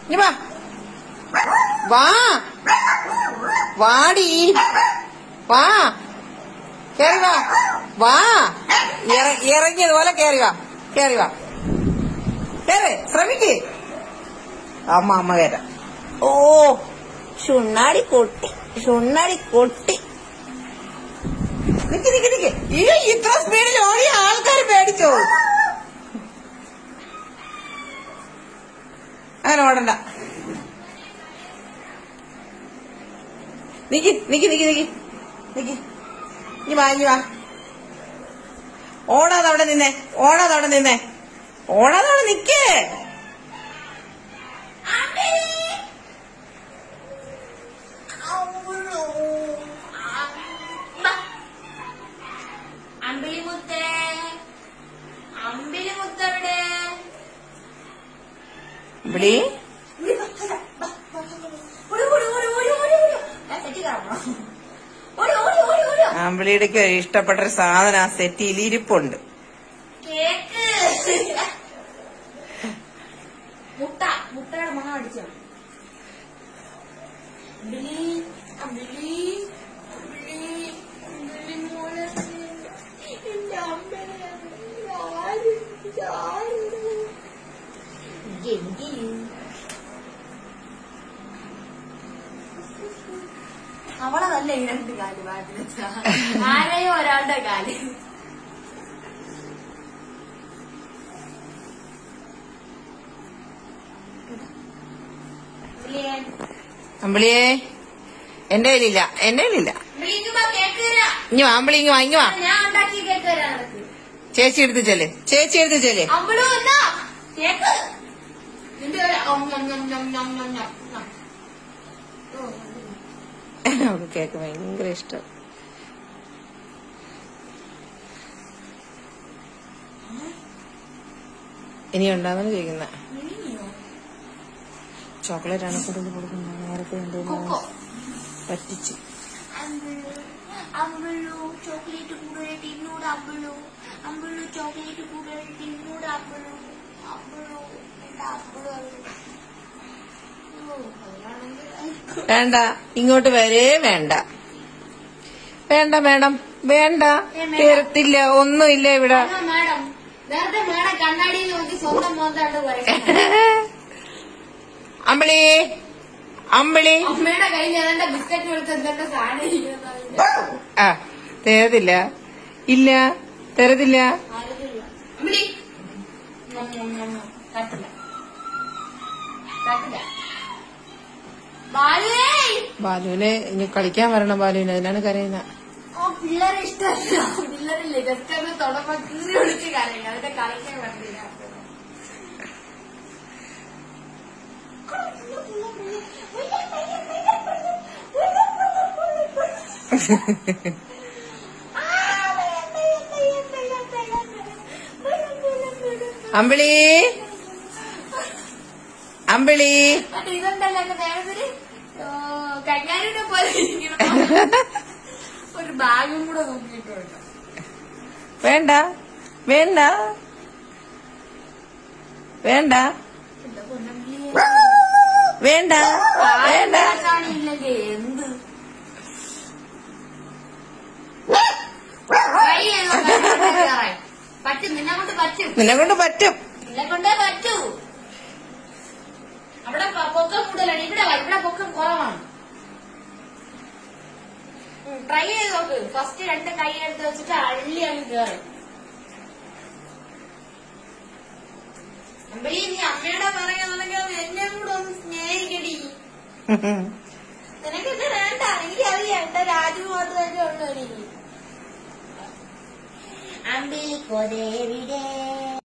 ഇനി വാ വാ വാടി വാ കേറി വാ വാ ഇറ- ഇറങ്ങിയതുപോലെ കേറി വാ കേറി വാ കേറ് ശ്രമിക്ക് അമ്മ അമ്മ വരാം ഓ ചുണ്ണാടി കൊട്ടി ചുണ്ണാടി കൊട്ടി നിക്ക് നിക്ക് നിക്ക് അയ്യോ ഇത്ര സ്പീഡിൽ ഓടിയ ആൾക്കാർ പേടിച്ചോ അങ്ങനെ ഓടണ്ട നിക്ക് നിക്ക് നിക്ക് നിക്ക് നിക്ക് ഇനി വാ ഇനി വാ ഓടാതെ അവിടെ നിന്നേ ഓടാതെ അവിടെ നിന്നേ ഓടാതെ അവിടെ നിക്കേ അമ്പിളിമുത്തേ അമ്പിളിമുത്തവിടെ ഇവിടെ ആമ്പിളിയുടെക്ക് ഇഷ്ടപ്പെട്ട ഒരു സാധനം ആ സെറ്റിയിൽ ഇരിപ്പുണ്ട് കേക്ക് മുട്ട മുട്ടയുടെ മണം അടിച്ചോ അമ്പിളി അമ്പിളി അമ്പിളി അമ്പിളി മോളെ എന്റെ അമ്മനെ ആര് ആര് ഗെങ്കിലി അവളെ നല്ല ഈ രണ്ട് കാല് മാറ്റി വെച്ചാ ആരെയോ ഒരാളുടെ കാല് വിളിയേ. അമ്പിളിയെ എന്റെ കയ്യിലില്ല എന്റെ കയ്യിലില്ല വിളിക്കുമ്പോ കേക്ക് തരാം. ഇനി വാ അമ്പിളി ഇങ്ങ് വാ ഇങ്ങ് വാ ഞാൻ ഉണ്ടാക്കി കേക്ക് തരാം നിനക്ക്. ചേച്ചി എടുത്ത് ചെല്ല് ചേച്ചി എടുത്ത് ചെല്ല് അമ്പിളു എന്നാ കേക്ക് നിന്റെ ഒരു അം ഞം ഞം ഞം ഞം ഞം ഞം ഞം. ഓ, അവൾക്ക് കേക്ക് ഭയങ്കര ഇഷ്ടം ഇനി ഉണ്ടാവുന്ന ചോദിക്കുന്ന മിനിയോ? ചോക്ലേറ്റ് ആണ് കൂടുതൽ കൊടുക്കുന്നത് നേരത്തെ കൊക്കോ. എന്തെങ്കിലും പറ്റിച്ച് അമ്പിളു അമ്പിളു ചോക്ലേറ്റ് കൂടുതൽ തിന്നൂട് അമ്പിളു അമ്പിളു ചോക്ലേറ്റ് കൂടുതൽ തിന്നൂട് അമ്പിളു അമ്പിളു എന്റെ അമ്പിളു ഓ, അതിനാണെങ്കിൽ വേണ്ട ഇങ്ങോട്ട് വരേ വേണ്ട വേണ്ട മേഡം വേണ്ട തീരത്തില്ല ഒന്നുമില്ല ഇവിടെ ഹലോ മാഡം നേരത്തെ മാഡം കണ്ണാടിയിൽ നോക്കി സ്വന്തം മോന്താണ്ട് പറയും അമ്പിളി അമ്പിളി അമ്മയുടെ കയ്യിൽ ഏതാണ്ട് ബിസ്ക്കറ്റ് കൊടുത്ത് എന്തെങ്കിലും സാധനം ഇരിക്കുന്നത് ആ തരത്തില്ല ഇല്ല തരത്തില്ല ആരുമില്ല. അമ്മിടി. ഞം, ഞം, ഞം, ഞം. തട്ടില്ല. തട്ടില്ല. ബാലുവേ! ബാലുവിന് ഇനി കളിക്കാൻ വരണം ബാലുവിന് അതിനാണ് കരയുന്നത് ഓ പിള്ളേരെ ഇഷ്ടമല്ല പിള്ളേരില്ലേ ജസ്റ്റ് ഒന്ന് തുടങ്ങുമ്പോ കീറി വിളിച്ച് കരയും അവരുടെ കളിക്കാൻ പറ്റില്ല അമ്പിളി അമ്പിളി മറ്റേ ഇതുണ്ടല്ലോ എന്റെ നേരത്തിന് കഞ്ഞാലിനെ പോലെ ഇരിക്കണം. ഒരു ബാഗും കൂടെ നോക്കിയിട്ടുണ്ട് വേണ്ട വേണ്ട വേണ്ട എന്റെ പൊന്നമ്പിളിയെ. വേണ്ട വേണ്ട കാണില്ലെങ്കിൽ എന്ത് Try ചെയ്ത് നോക്കാം. വേറെ. പറ്റും നിന്നെ കൊണ്ട് പറ്റും നിന്നെ കൊണ്ട് പറ്റും നിന്നെ കൊണ്ടേ പറ്റൂ അവിടെ പ- പൊക്കം കൂടുതലാണ് ഇവിടെ വാ, ഇവിടെ പൊക്കം കുറവാണ് ട്രൈ ചെയ്ത് നോക്ക് ഫസ്റ്റ് രണ്ട് കൈ എടുത്ത് വെച്ചിട്ട് അള്ളി അങ്ങ് കയറും അമ്പലി നീ അമ്മയുടെ പറയുന്നുണ്ടെങ്കിൽ എന്നെ കൂടെ ഒന്ന് സ്നേഹിക്കടി നിനക്കൊക്കെ വേണ്ട എനിക്ക് അറിയാം എന്റെ രാജു മാത്രമേ ഉള്ളൂ എനിക്ക് അമ്പിളിക്കൊരേവിടെ